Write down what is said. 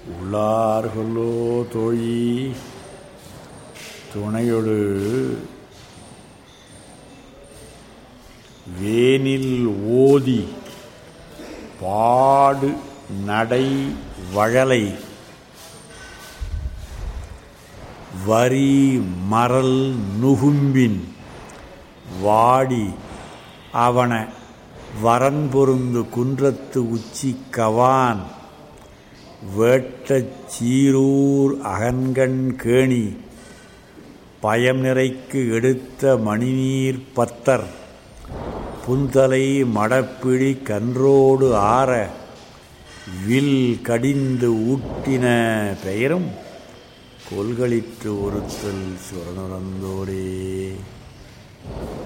உள்ளார்களோ தோழி துணையொடு வேனில் ஓதி பாடு நடை வழலை வரி மரல் நுகும்பின் வாடி அவன வரன் பொருந்து குன்றத்து உச்சி கவான் வேட்டச் சீரூர் அகன்கண் கேணி பயம் நிறைக்கு எடுத்த மணிநீர் பத்தர் புந்தலை மடப்பிடி கன்றோடு ஆற வில் கடிந்து ஊட்டின பெயரும் கொள்களிற்று ஒருத்தல் சுரணுறந்தோரே